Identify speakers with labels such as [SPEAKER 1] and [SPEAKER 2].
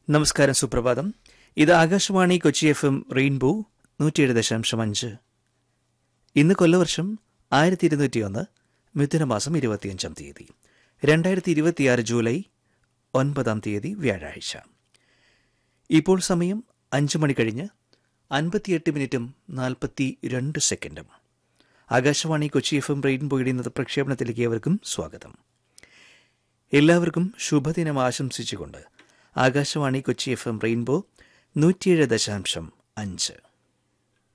[SPEAKER 1] നമസ്കാരം സുപ്രഭാതം ഇത് Akashvani Kochi F M rainbow നൂറ്റിയേഴ് ദശാംശം അഞ്ച് ഇന്ന് കൊല്ലവർഷം ആയിരത്തി ഇരുന്നൂറ്റിയൊന്ന് മിഥുനമാസം ഇരുപത്തിയഞ്ചാം തീയതി രണ്ടായിരത്തി ഇരുപത്തിയാറ് ജൂലൈ ഒൻപതാം തീയതി വ്യാഴാഴ്ച ഇപ്പോൾ സമയം അഞ്ച് മണി കഴിഞ്ഞ് അൻപത്തിയെട്ട് മിനിറ്റും നാൽപ്പത്തി രണ്ട് സെക്കൻഡും ആകാശവാണി കൊച്ചി എഫ് എം റെയിൻബോയുടെ ഇന്നത്തെ പ്രക്ഷേപണത്തിലേക്ക് ഏവർക്കും സ്വാഗതം എല്ലാവർക്കും ശുഭദിനം ആശംസിച്ചുകൊണ്ട് Akashvani Kochi F M rainbow നൂറ്റിയേഴ് ദശാംശം അഞ്ച്